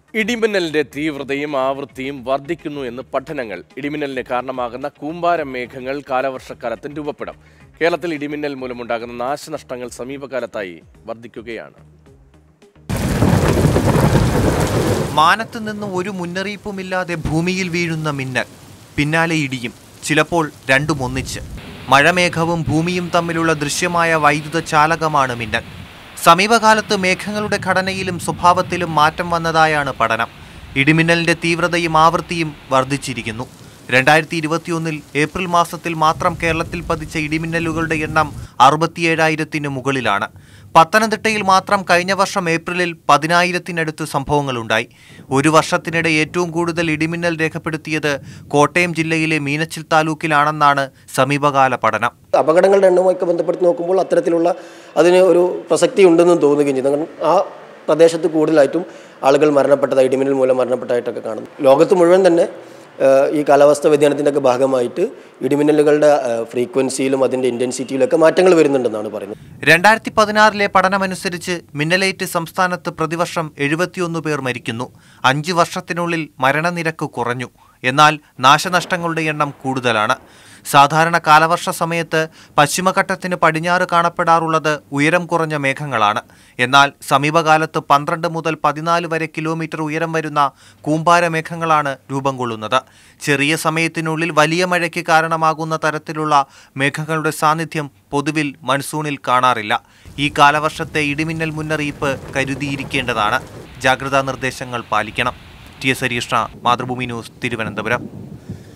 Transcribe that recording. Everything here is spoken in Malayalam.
ഇടിമിന്നലിന്റെ തീവ്രതയും ആവൃത്തിയും വർദ്ധിക്കുന്നു എന്ന് പഠനങ്ങൾ ഇടിമിന്നലിന് കാരണമാകുന്ന കൂമ്പാര മേഘങ്ങൾ കാലവർഷക്കാലത്ത് രൂപപ്പെടും കേരളത്തിൽ ഇടിമിന്നൽ മൂലമുണ്ടാകുന്ന നാശനഷ്ടങ്ങൾ സമീപകാലത്തായി വർദ്ധിക്കുകയാണ് മാനത്ത് നിന്ന് ഒരു മുന്നറിയിപ്പുമില്ലാതെ ഭൂമിയിൽ വീഴുന്ന മിന്നൽ പിന്നാലെ ഇടിയും ചിലപ്പോൾ രണ്ടും ഒന്നിച്ച് മഴമേഘവും ഭൂമിയും തമ്മിലുള്ള ദൃശ്യമായ വൈദ്യുത ചാലകമാണ് മിന്നൽ സമീപകാലത്ത് മേഘങ്ങളുടെ ഘടനയിലും സ്വഭാവത്തിലും മാറ്റം വന്നതായാണ് പഠനം ഇടിമിന്നലിന്റെ തീവ്രതയും ആവൃത്തിയും വർദ്ധിച്ചിരിക്കുന്നു രണ്ടായിരത്തി ഇരുപത്തിയൊന്നിൽ ഏപ്രിൽ മാസത്തിൽ മാത്രം കേരളത്തിൽ പതിച്ച ഇടിമിന്നലുകളുടെ എണ്ണം അറുപത്തിയേഴായിരത്തിന് മുകളിലാണ് പത്തനംതിട്ടയിൽ മാത്രം കഴിഞ്ഞ വർഷം ഏപ്രിലിൽ പതിനായിരത്തിനടുത്ത് സംഭവങ്ങളുണ്ടായി ഒരു വർഷത്തിനിടെ ഏറ്റവും കൂടുതൽ ഇടിമിന്നൽ രേഖപ്പെടുത്തിയത് കോട്ടയം ജില്ലയിലെ മീനച്ചിൽ താലൂക്കിലാണെന്നാണ് സമീപകാല പഠനം അപകടങ്ങളുടെ എണ്ണവുമൊക്കെ ബന്ധപ്പെടുത്തി നോക്കുമ്പോൾ അത്തരത്തിലുള്ള അതിന് ഒരു പ്രസക്തി ഉണ്ടെന്നും തോന്നുകയും ചെയ്തു കാരണം ആ പ്രദേശത്ത് കൂടുതലായിട്ടും ആളുകൾ മരണപ്പെട്ടതായി ഇടിമിന്നൽ മൂലം മരണപ്പെട്ടതായിട്ടൊക്കെ കാണുന്നു ലോകത്ത് മുഴുവൻ തന്നെ ഏഹ്, ഈ കാലാവസ്ഥ വ്യതിയാനത്തിൻ്റെ ഒക്കെ ഭാഗമായിട്ട് ഇടിമിന്നലുകളുടെ ഏഹ്, ഫ്രീക്വൻസിയിലും അതിൻ്റെ ഇൻറ്റൻസിറ്റിയിലൊക്കെ മാറ്റങ്ങൾ വരുന്നുണ്ടെന്നാണ് പറയുന്നത് രണ്ടായിരത്തി പതിനാറിലെ പഠനമനുസരിച്ച് മിന്നലേറ്റ് സംസ്ഥാനത്ത് പ്രതിവർഷം എഴുപത്തിയൊന്ന് പേർ മരിക്കുന്നു അഞ്ച് വർഷത്തിനുള്ളിൽ മരണനിരക്ക് കുറഞ്ഞു എന്നാൽ നാശനഷ്ടങ്ങളുടെ എണ്ണം കൂടുതലാണ് സാധാരണ കാലവർഷ സമയത്ത് പശ്ചിമഘട്ടത്തിന് പടിഞ്ഞാറ് കാണപ്പെടാറുള്ളത് ഉയരം കുറഞ്ഞ മേഘങ്ങളാണ് എന്നാൽ സമീപകാലത്ത് പന്ത്രണ്ട് മുതൽ പതിനാല് വരെ കിലോമീറ്റർ ഉയരം വരുന്ന കൂമ്പാര മേഘങ്ങളാണ് രൂപം കൊള്ളുന്നത് ചെറിയ സമയത്തിനുള്ളിൽ വലിയ മഴയ്ക്ക് കാരണമാകുന്ന തരത്തിലുള്ള മേഘങ്ങളുടെ സാന്നിധ്യം പൊതുവിൽ മൺസൂണിൽ കാണാറില്ല ഈ കാലവർഷത്തെ ഇടിമിന്നൽ മുന്നറിയിപ്പ് കരുതിയിരിക്കേണ്ടതാണ് ജാഗ്രതാ നിർദ്ദേശങ്ങൾ പാലിക്കണം ടി എസ് ഹരീഷ്ണ മാതൃഭൂമി ന്യൂസ് തിരുവനന്തപുരം